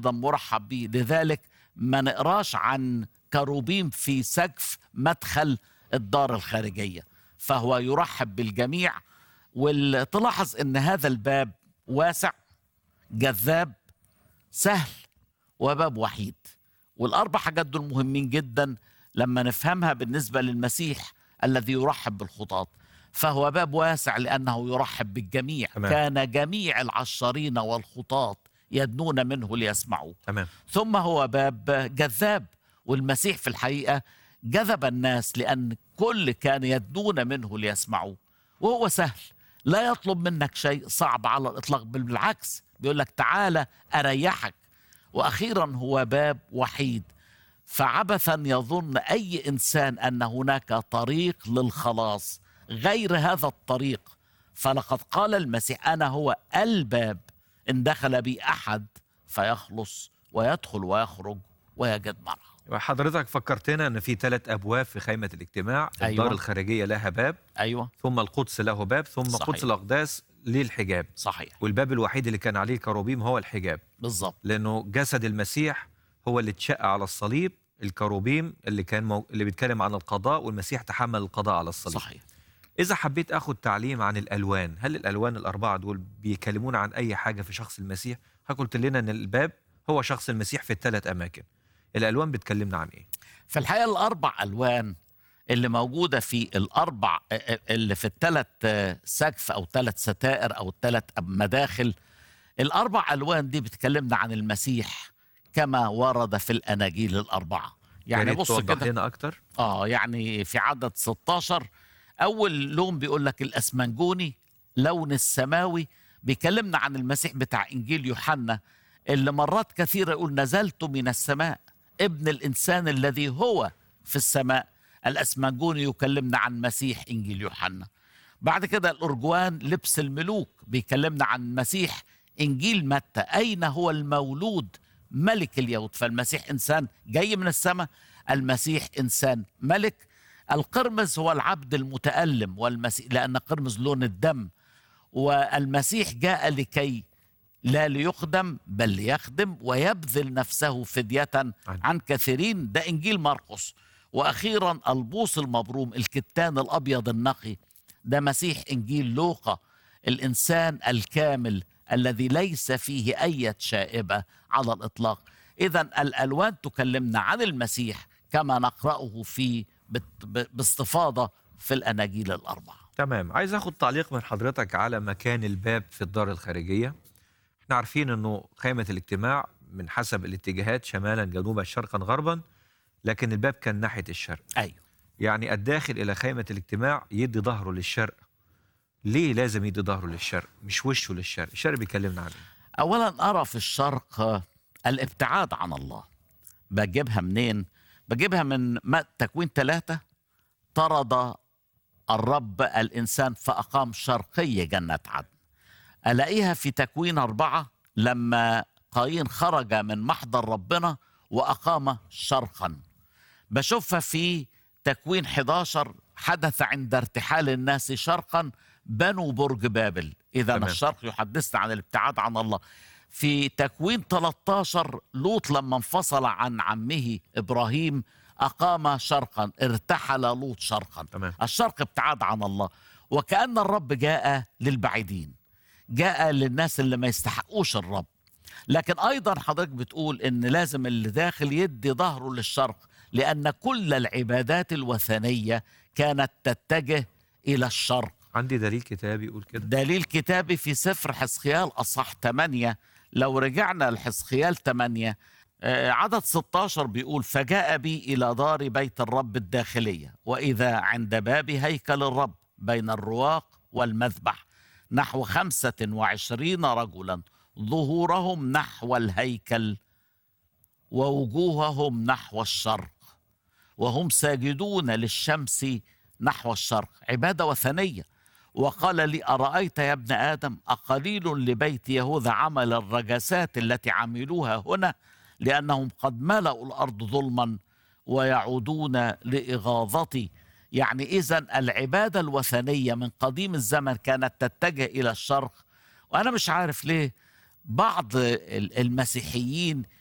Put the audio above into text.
أيضا مرحب به لذلك ما نقراش عن كروبيم في سقف مدخل الدار الخارجية فهو يرحب بالجميع وتلاحظ أن هذا الباب واسع جذاب سهل وباب وحيد والأربع حاجات دول مهمين جدا لما نفهمها بالنسبة للمسيح الذي يرحب بالخطاة فهو باب واسع لأنه يرحب بالجميع تمام. كان جميع العشارين والخطاة يدنون منه ليسمعوا تمام ثم هو باب جذاب والمسيح في الحقيقة جذب الناس لأن كل كان يدنون منه ليسمعوا وهو سهل لا يطلب منك شيء صعب على الإطلاق بل بالعكس بيقول لك تعالى أريحك وأخيرا هو باب وحيد فعبثا يظن أي إنسان أن هناك طريق للخلاص غير هذا الطريق فلقد قال المسيح أنا هو الباب إن دخل بي أحد فيخلص ويدخل ويخرج ويجد مرعى وحضرتك فكرتنا ان في ثلاث ابواب في خيمه الاجتماع أيوة. الدار الخارجيه لها باب أيوة ثم القدس له باب ثم صحيح. قدس الاقداس ليه الحجاب صحيح والباب الوحيد اللي كان عليه الكروبيم هو الحجاب بالضبط لانه جسد المسيح هو اللي اتشق على الصليب الكروبيم اللي كان مو... اللي بيتكلم عن القضاء والمسيح تحمل القضاء على الصليب صحيح اذا حبيت اخد تعليم عن الالوان هل الالوان الاربعه دول بيكلمونا عن اي حاجه في شخص المسيح قلت لنا ان الباب هو شخص المسيح في الثلاث اماكن الالوان بتكلمنا عن ايه في الحقيقة الأربع ألوان اللي موجودة في الأربع اللي في الثلاث سقف أو ثلاث ستائر أو ثلاث مداخل الأربع ألوان دي بتكلمنا عن المسيح كما ورد في الأناجيل الأربعة يا يعني ريت بص توضح كده لنا اكتر اه يعني في عدد 16 اول لون بيقول لك الاسمنجوني لون السماوي بيكلمنا عن المسيح بتاع انجيل يوحنا اللي مرات كثيره يقول نزلت من السماء ابن الانسان الذي هو في السماء الاسمنجوني يكلمنا عن مسيح انجيل يوحنا بعد كده الارجوان لبس الملوك بيكلمنا عن مسيح انجيل متى اين هو المولود ملك اليهود فالمسيح انسان جاي من السماء المسيح انسان ملك القرمز هو العبد المتالم والمسيح لان قرمز لون الدم والمسيح جاء لكي لا ليخدم بل ليخدم ويبذل نفسه فدية عن كثيرين ده إنجيل مرقس وأخيرا البوص المبروم الكتان الأبيض النقي ده مسيح إنجيل لوقا الإنسان الكامل الذي ليس فيه أي شائبة على الإطلاق إذا الألوان تكلمنا عن المسيح كما نقرأه في بت- ب- باستفاضة في الأناجيل الأربعة تمام عايز اخد تعليق من حضرتك على مكان الباب في الدار الخارجيه احنا عارفين انه خيمه الاجتماع من حسب الاتجاهات شمالا جنوبا شرقا غربا لكن الباب كان ناحيه الشرق أيوه يعني الداخل الى خيمه الاجتماع يدي ظهره للشرق ليه لازم يدي ظهره للشرق مش وشه للشرق الشرق بيكلمنا عن ايه أولا أرى في الشرق آه، الابتعاد عن الله بجيبها منين؟ بجيبها من ما- تكوين ثلاثة طرد الرب الإنسان فأقام شرقي جنة عدن ألاقيها في تكوين أربعة لما قايين خرج من محضر ربنا وأقام شرقا بشوفها في تكوين 11 حدث عند ارتحال الناس شرقا بنوا برج بابل إذا تمام. الشرق يحدثنا عن الابتعاد عن الله في تكوين 13 لوط لما انفصل عن عمه إبراهيم أقام شرقا ارتحل لوط شرقا تمام. الشرق ابتعاد عن الله وكأن الرب جاء للبعيدين جاء للناس اللي ما يستحقوش الرب لكن ايضا حضرتك بتقول ان لازم اللي داخل يدي ظهره للشرق لان كل العبادات الوثنيه كانت تتجه الى الشرق عندي دليل كتابي يقول كده دليل كتابي في سفر حزقيال اصح 8 لو رجعنا لحزقيال 8 آه، عدد 16 بيقول فجاء بي الى دار بيت الرب الداخليه واذا عند باب هيكل الرب بين الرواق والمذبح نحو خمسة وعشرين رجلا ظهورهم نحو الهيكل ووجوههم نحو الشرق وهم ساجدون للشمس نحو الشرق عبادة وثنية وقال لي أرأيت يا ابن آدم أقليل لبيت يهوذا عمل الرجسات التي عملوها هنا لأنهم قد ملأوا الأرض ظلما ويعودون لإغاظتي يعني إذا العبادة الوثنية من قديم الزمن كانت تتجه إلى الشرق وأنا مش عارف ليه بعض ال- المسيحيين